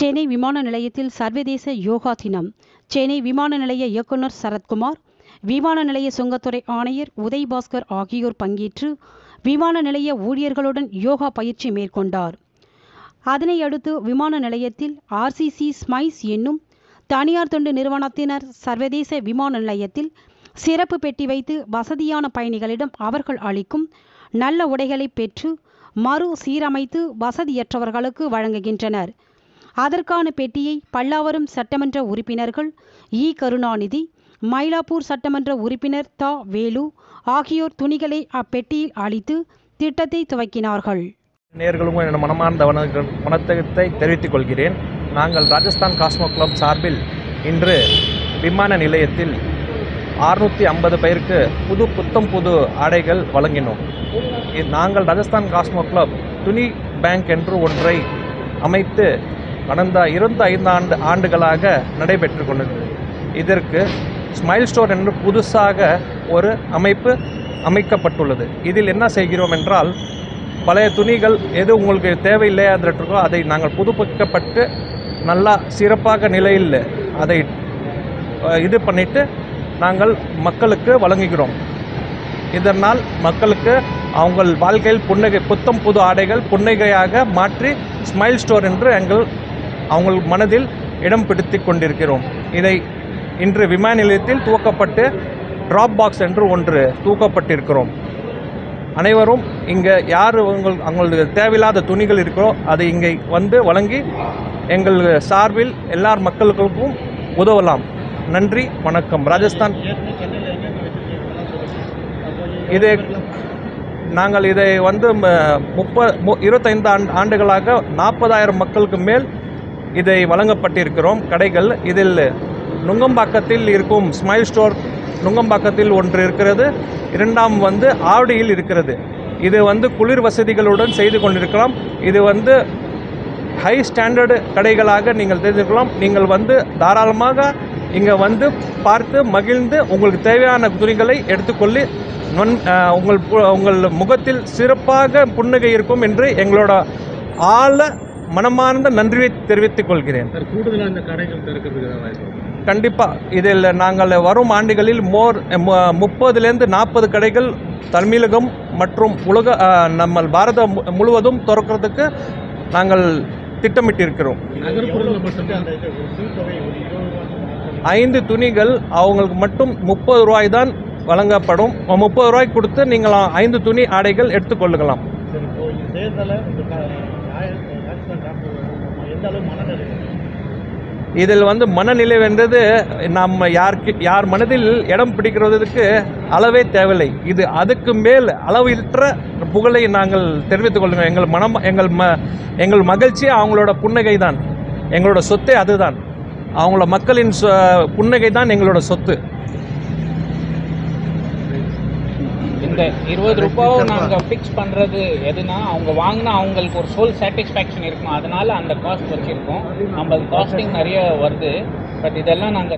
சென்னை விமான நிலையத்தில் சர்வதேச யோகா தினம் சென்னை விமான நிலைய இயக்குனர் சரத்குமார் விமான நிலைய சுங்கத்துறை ஆணையர் உதய்பாஸ்கர் ஆகியோர் பங்கேற்று விமான நிலைய ஊழியர்களுடன் யோகா பயிற்சி மேற்கொண்டார் அதனை அடுத்து விமான நிலையத்தில் ஆர்சிசி ஸ்மைஸ் என்னும் தனியார் தொண்டு நிறுவனத்தினர் சர்வதேச விமான நிலையத்தில் சிறப்பு பெட்டி வைத்து வசதியான பயணிகளிடம் அவர்கள் அளிக்கும் நல்ல உடைகளை பெற்று மறு சீரமைத்து வசதியற்றவர்களுக்கு வழங்குகின்றனர் அதற்கான பெட்டியை பல்லாவரம் சட்டமன்ற உறுப்பினர்கள் இ கருணாநிதி மயிலாப்பூர் சட்டமன்ற உறுப்பினர் தா வேலு ஆகியோர் துணிகளை அப்பெட்டியில் அளித்து திட்டத்தை துவக்கினார்கள் நேர்களுக்கும் என் மனமார்ந்த வணக்க வணக்கத்தை தெரிவித்துக் கொள்கிறேன் நாங்கள் ராஜஸ்தான் காஸ்மோ கிளப் சார்பில் இன்று விமான நிலையத்தில் அறுநூற்றி ஐம்பது பேருக்கு புது புத்தம் புது ஆடைகள் வழங்கினோம் இ- நாங்கள் ராஜஸ்தான் காஸ்மோ கிளப் துணி பேங்க் என்று ஒன்றை அமைத்து கடந்த இருபத்தி ஐந்து ஆண்டு ஆண்டுகளாக நடைபெற்று கொண்டது இதற்கு ஸ்மைல் ஸ்டோர் என்று புதுசாக ஒரு அமைப்பு அமைக்கப்பட்டுள்ளது இதில் என்ன செய்கிறோம் என்றால் பழைய துணிகள் எது உங்களுக்கு தேவையில்லை இருக்கோ அதை நாங்கள் புதுப்பிக்கப்பட்டு நல்லா சிறப்பாக நிலையில் அதை அஹ், இது பண்ணிட்டு நாங்கள் மக்களுக்கு வழங்குகிறோம் இதனால் மக்களுக்கு அவங்கள் வாழ்க்கையில் புன்னகை புத்தம் புது ஆடைகள் புன்னகையாக மாற்றி ஸ்மைல் ஸ்டோர் என்று எங்கள் அவங்கள் மனதில் இடம் பிடித்து கொண்டிருக்கிறோம் இதை இன்று விமான நிலையத்தில் துவக்கப்பட்டு ட்ராப் பாக்ஸ் என்று ஒன்று தூக்கப்பட்டிருக்கிறோம் அனைவரும் இங்கே யார் உங்கள் அவங்களுக்கு தேவையில்லாத துணிகள் இருக்கிறோ அதை இங்கே வந்து வழங்கி எங்கள் சார்பில் எல்லார் மக்களுக்கும் உதவலாம் நன்றி வணக்கம் ராஜஸ்தான் இது நாங்கள் இதை வந்து முப்ப இருபத்தைந்து ஆண்டு ஆண்டுகளாக நாற்பதாயிரம் மக்களுக்கு மேல் இதை வழங்கப்பட்டிருக்கிறோம் கடைகள் இதில் நுங்கம்பாக்கத்தில் இருக்கும் ஸ்மைல் ஸ்டோர் நுங்கம்பாக்கத்தில் ஒன்று இருக்கிறது இரண்டாம் வந்து ஆவடியில் இருக்கிறது இது வந்து குளிர் வசதிகளுடன் செய்து கொண்டிருக்கலாம் இது வந்து ஹை ஸ்டாண்டர்டு கடைகளாக நீங்கள் தெரிஞ்சுக்கலாம் நீங்கள் வந்து தாராளமாக இங்கே வந்து பார்த்து மகிழ்ந்து உங்களுக்கு தேவையான துணிகளை எடுத்துக்கொள்ளி நொன் அஹ், உங்கள் பு- உங்கள் முகத்தில் சிறப்பாக புன்னகை இருக்கும் என்று எங்களோட ஆழ மனமார்ந்த நன்றியை தெரிவித்துக் கொள்கிறேன் சார் கூடுதலாக இந்த கடைகள் திறக்கிறதுக்கு ஏதாவது வாய்ப்பு இருக்கா? கண்டிப்பாக இதில் நாங்கள் வரும் ஆண்டுகளில் மோர் மு- முப்பதுலேருந்து நாற்பது கடைகள் தமிழகம் மற்றும் உலக அஹ், நம்ம பாரதம் மு- முழுவதும் திறக்கிறதுக்கு நாங்கள் திட்டமிட்டிருக்கிறோம் நகர்ப்புறங்களில் மட்டும்தான் ஐந்து துணிகள் அவங்களுக்கு மட்டும் முப்பது ரூபாய் தான் வழங்கப்படும் முப்பது ரூபாய் கொடுத்து நீங்கள் ஐந்து துணி ஆடைகள் எடுத்துக்கொள்ளுங்களாம் சரி இப்போ இந்த தேர்தலை இந்த க- ராய- ராஜஸ்தான் ராணுவம் எந்த அளவு மனநிலை இதில் வந்து மனநிலை வென்றது நம்ம யாருக்கு யார் மனதில் இடம் பிடிக்கிறதுக்கு அளவே தேவையில்லை இது அதுக்கு மேல் அளவிற்ற புகழை நாங்கள் தெரிவித்துக் கொள்ளுங்கள் எங்கள் மனம் எங்கள் ம எங்கள் மகிழ்ச்சி அவங்களோட புன்னகை தான் எங்களோட சொத்தே அதுதான் அவங்களோட மக்களின் சொ- புன்னகை தான் எங்களோட சொத்து இந்த இருபது ரூபாவும் நாங்கள் ஃபிக்ஸ் பண்ணுறது எதுனா அவங்க வாங்கினா அவங்களுக்கு ஒரு சோல் சாட்டிஸ்ஃபேக்ஷன் இருக்கும் அதனால அந்த காஸ்ட் வச்சுருக்கோம் நம்மளுக்கு காஸ்டிங் நிறைய வருது பட் இதெல்லாம் நாங்கள்